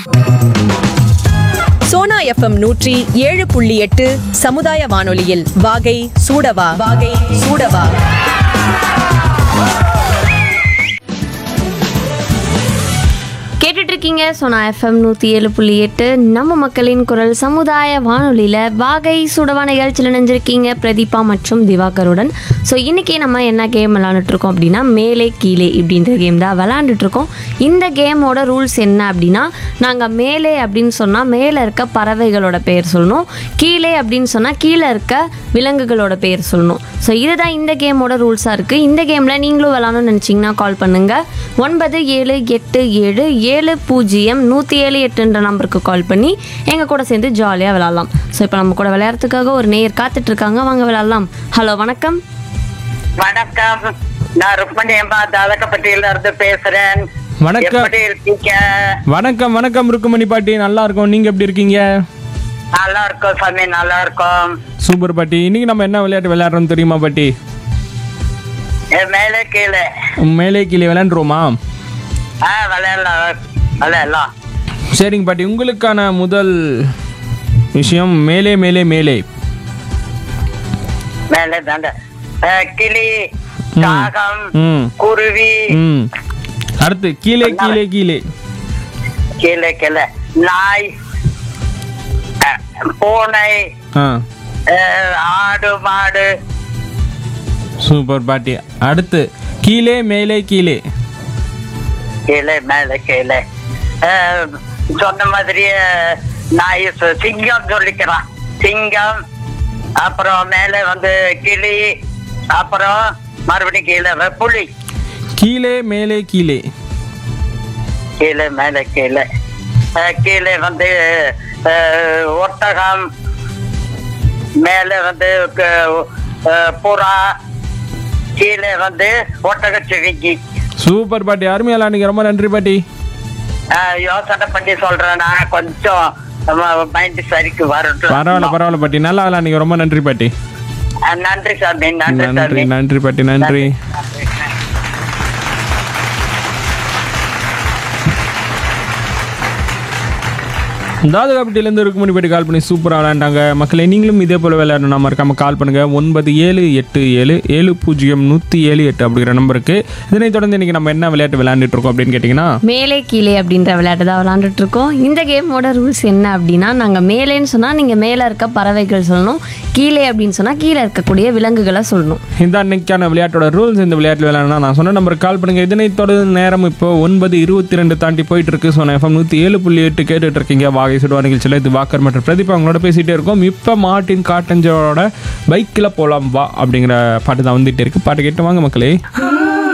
Sona FM நூற்றி ஏழு புள்ளி எட்டு சமுதாய வானொலியில் வாகை சூடவா வாகை சூடவா கேட்டுட்டு இருக்கீங்க சோனா எஃப்எம் நூற்றி ஏழு புள்ளி எட்டு நம்ம மக்களின் குரல் சமுதாய வானொலியில் வாகை சுடவா நிகழ்ச்சியில் நினைஞ்சிருக்கீங்க பிரதீபா மற்றும் திவாகருடன் ஸோ இன்றைக்கி நம்ம என்ன கேம் விளாண்டுட்டு இருக்கோம் அப்படின்னா மேலே கீழே இப்படின்ற கேம் தான் விளாண்டுட்டு இருக்கோம் இந்த கேமோட ரூல்ஸ் என்ன அப்படின்னா நாங்கள் மேலே அப்படின்னு சொன்னால் மேலே இருக்க பறவைகளோட பெயர் சொல்லணும் கீழே அப்படின்னு சொன்னால் கீழே இருக்க விலங்குகளோட பெயர் சொல்லணும் ஸோ இதுதான் இந்த கேமோட ரூல்ஸாக இருக்குது இந்த கேமில் நீங்களும் விளாடணும்னு நினச்சிங்கன்னா கால் பண்ணுங்கள் ஒன்பது ஏழு எட்டு ஏழு ஏழு பூஜ்ஜியம் நூற்றி ஏழு எட்டுன்ற நம்பருக்கு கால் பண்ணி எங்கள் கூட சேர்ந்து ஜாலியாக விளாட்லாம் ஸோ இப்போ நம்ம கூட விளையாடுறதுக்காக ஒரு நேயர் காத்துட்டு இருக்காங்க வாங்க விளாட்லாம் ஹலோ வணக்கம் வணக்கம் நான் ருக்மணி அம்மா தாதகப்பட்டியில இருந்து பேசுறேன் வணக்கம். எப்படி இருக்கீங்க வணக்கம் வணக்கம் ருக்குமணி பாட்டி நல்லா இருக்கோம் நீங்க எப்படி இருக்கீங்க நல்லா இருக்கோம் சாமி நல்லா இருக்கோம் சூப்பர் பாட்டி இன்னைக்கு நம்ம என்ன விளையாட்டு விளையாடுறோம் தெரியுமா பாட்டி ஏ, மேலே கீழே மேலே கீழே விளையாண்டுருவோமா ஆ விளையாடலாம் விளையாடலாம் சரிங்க பாட்டி உங்களுக்கான முதல் விஷயம் மேலே மேலே மேலே மேலே தாண்ட ஆ, கிளி ம். காகம் ம் குருவி ம் அடுத்து கீழே கீழே கீழே கீழே கீழே நாய் ஆ, பூனை ஆ ஆ, ஆடு மாடு சூப்பர் பாட்டி அடுத்து கீழே மேலே கீழே கீழே மேலே கீழே ஆ, சொன்ன மாதிரியே நாய் சு- சிங்கம் சொல்லிக்கிறான் சிங்கம் அப்புறம் மேலே வந்து கிளி அப்புறம் மறுபடியும் கீழே வ- புலி கீழே மேலே கீழே கீழே மேலே கீழே ஆ, கீழே வந்து ஆ, ஒட்டகம் மேலே வந்து க- ஆ, புறா கீழே வந்து ஒட்டகச்சிவிங்கி சூப்பர் பாட்டி அருமையா விளையாடுங்க ரொம்ப நன்றி பாட்டி ஆஹ் யோசனை பண்ணி சொல்றேன் நான் கொஞ்சம் மைண்ட் சரிக்கு வரட்டும் பரவாயில்ல பரவாயில்ல பாட்டி நல்லா விளையாடுங்க ரொம்ப நன்றி பாட்டி ஆஹ் நன்றி சாமி நன்றி நன்றி சாமி நன்றி பாட்டி நன்றி தாது காப்பட்டிலேருந்து இருக்குமணி போயிட்டு கால் பண்ணி சூப்பராக விளையாண்டாங்க மக்களை நீங்களும் இதே போல் விளையாடணும் நம்ம இருக்காம கால் பண்ணுங்க ஒன்பது ஏழு எட்டு ஏழு ஏழு பூஜ்ஜியம் நூற்றி ஏழு எட்டு அப்படிங்கிற நம்பருக்கு இதனைத் தொடர்ந்து இன்னைக்கு நம்ம என்ன விளையாட்டு விளையாண்டுட்டு இருக்கோம் அப்படின்னு கேட்டிங்கன்னா மேலே கீழே அப்படின்ற விளையாட்டு தான் விளாண்டுட்டு இருக்கோம் இந்த கேமோட ரூல்ஸ் என்ன அப்படின்னா நாங்கள் மேலேன்னு சொன்னால் நீங்கள் மேலே இருக்க பறவைகள் சொல்லணும் கீழே அப்படின்னு சொன்னால் கீழே இருக்கக்கூடிய விலங்குகளை சொல்லணும் இந்த அன்னைக்கான விளையாட்டோட ரூல்ஸ் இந்த விளையாட்டு விளையாடணும் நான் சொன்ன நம்பருக்கு கால் பண்ணுங்க இதனைத் தொடர்ந்து நேரம் இப்போ ஒன்பது இருபத்தி ரெண்டு தாண்டி போயிட்டு இருக்கு சொன்ன எஃப்எம் நூற்றி ஏழு புள்ளி எட்டு கேட்டுட்டு இருக்கீங்க வாகை சுடுவா நிகழ்ச்சியில் இது வாக்கர் மற்றும் பிரதீப் அவங்களோட பேசிட்டே இருக்கோம் இப்போ மார்ட்டின் காட்டஞ்சோட பைக்கில் போலாம் வா அப்படிங்கிற பாட்டு தான் வந்துட்டே இருக்கு பாட்டு கேட்டு வாங்க மக்களே